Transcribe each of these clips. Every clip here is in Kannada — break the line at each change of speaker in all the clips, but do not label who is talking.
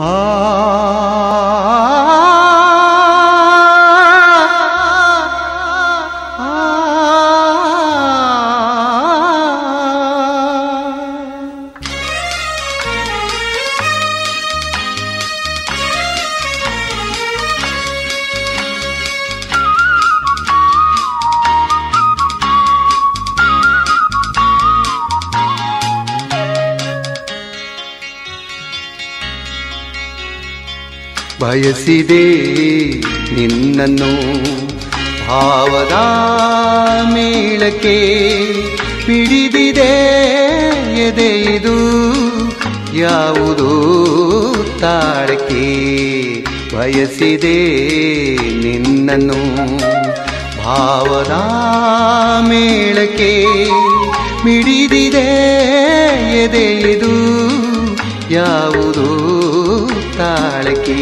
ಬಯಸಿದೆ ನಿನ್ನನ್ನು ಭಾವದ ಮೇಳಕ್ಕೆ ಪಿಡಿದಿದೆ ಎದೆಯಿದು ಯಾವುದು ತಾಳಕ್ಕೆ ಬಯಸಿದೆ ನಿನ್ನನ್ನು ಭಾವದ ಮೇಳಕ್ಕೆ ಮಿಡಿದಿದೆ ಎದೆಯಿದು ಯಾವುದು ತಾಳಕ್ಕೆ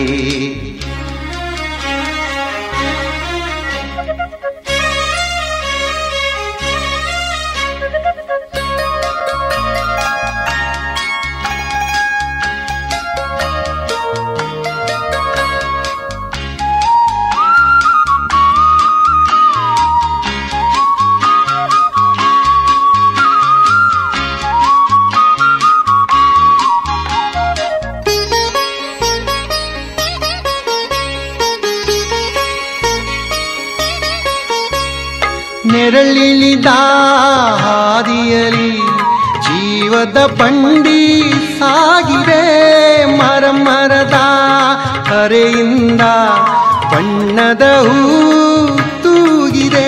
ನೆರಳಿಳಿದ ಹಾದಿಯಲಿ ಜೀವದ ಬಂಡಿ ಸಾಗಿದೆ ಮರ ಮರದ ಕರೆಯಿಂದ ಬಣ್ಣದ ಹೂ ತೂಗಿದೆ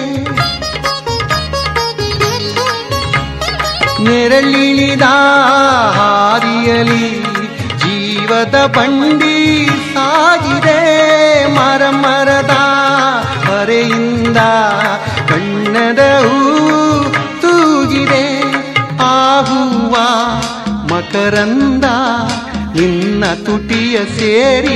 ನೆರಳಿಳಿದ ಹಾದಿಯಲಿ ಜೀವದ ಬಂಡಿ ಸಾಗಿದೆ ಮರ ಮರದ ಹೊರೆಯಿಂದ ಬಣ್ಣದ ಹೂ ತೂಗಿದೆ ಆ ಹೂವ ಮಕರಂದ ನಿನ್ನ ತುಟಿಯ ಸೇರಿ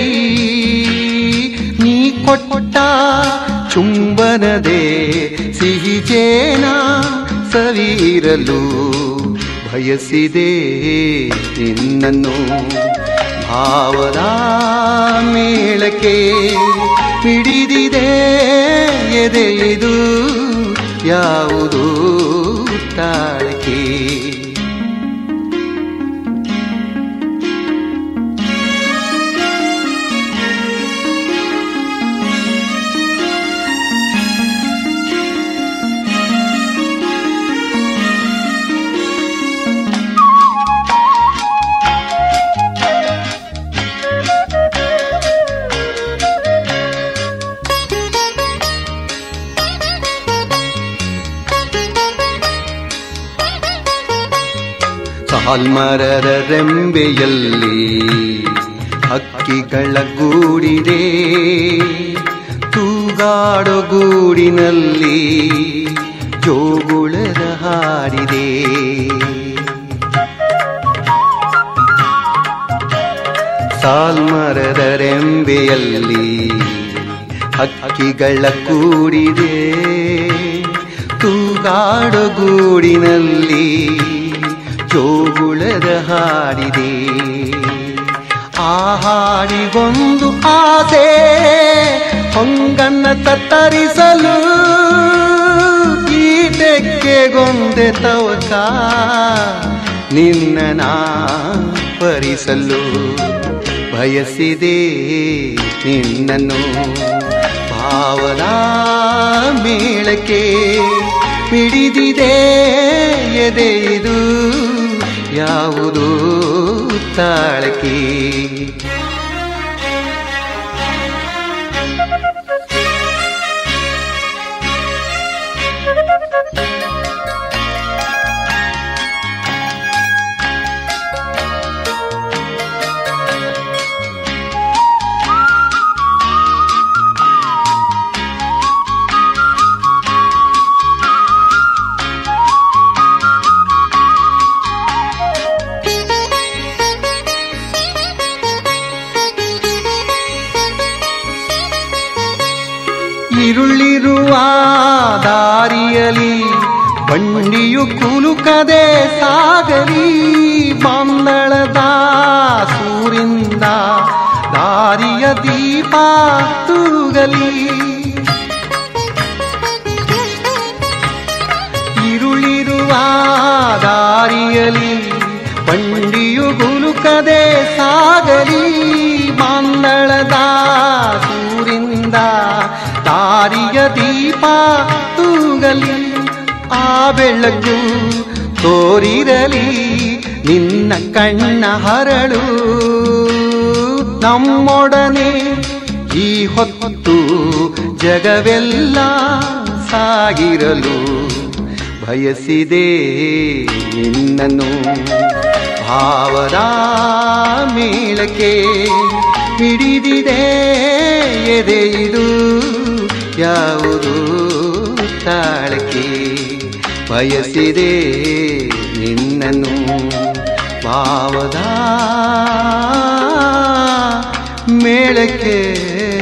ನೀ ಕೊಟ್ಟ ಚುಂಬನದೆ ಸಿಹಿ ಜೇನ ಸವಿರಲು ಬಯಸಿದೆ ನಿನ್ನನ್ನು ಭಾವದ ಮೇಳಕ್ಕೆ ಹಿಡಿದಿದೆ ಎದೆಯಿದು ಯಾವುದು ತಾಳಕ್ಕೆ ಸಾಲ್ಮರದ ರೆಂಬೆಯಲ್ಲಿ ಹಕ್ಕಿಗಳ ಗೂಡಿದೆ ತೂಗಾಡೋ ಗೂಡಿನಲ್ಲಿ ಜೋಗುಳದ ಹಾಡಿದೆ ಸಾಲ್ಮರದ ರೆಂಬೆಯಲ್ಲಿ ಹಕ್ಕಿಗಳ ಕೂಡಿದೆ ತೂಗಾಡೋ ಗೂಡಿನಲ್ಲಿ ಜೋಗುಳದ ಹಾಡಿದೆ ಆ ಹಾಡಿಗೊಂದು ಆಸೆ ಹೊಂಗನ್ನ ತತ್ತರಿಸಲು ಈಟೆಕ್ಕೆಗೊಂದೆ ತವಕ ನಿನ್ನ ನಾ ಪರಿಸಲು ಬಯಸಿದೆ ನಿನ್ನನ್ನು ಭಾವದ ಮೇಳಕ್ಕೆ ಪಿಡಿದಿದೆ ಎದೆಯಿದು ಯಾವುದು ತಾಳಕ್ಕೆ ಇರುಳಿರುವ ದಾರಿಯಲಿ ಬಂಡಿಯು ಕುಲುಕದೆ ಸಾಗಲಿ ಬಾಂದಳದ ಸೂರಿಂದ ದಾರಿಯ ದೀಪ ತೂಗಲಿ ಇರುಳಿರುವ ದಾರಿಯಲಿ ಬಂಡಿಯು ಗುಲುಕದೆ ಸಾಗಲಿ ಮಂದಳದ ಸೂರಿಂದ ದಾರಿಯ ದೀಪ ತೂಗಲಿ ಆ ಬೆಳಕು ತೋರಿರಲಿ ನಿನ್ನ ಕಣ್ಣ ಹರಳು ನಮ್ಮೊಡನೆ ಈ ಹೊತ್ತು ಜಗವೆಲ್ಲ ಸಾಗಿರಲು ಬಯಸಿದೆ ನಿನ್ನನ್ನು ಭಾವದ ಮೇಳಕ್ಕೆ ಹಿಡಿದಿದೆ ಎದೆಯಿದು ಯಾವುದು ತಾಳಕ್ಕೆ ಬಯಸಿದೆ ನಿನ್ನನ್ನು ಭಾವದ ಮೇಳಕ್ಕೆ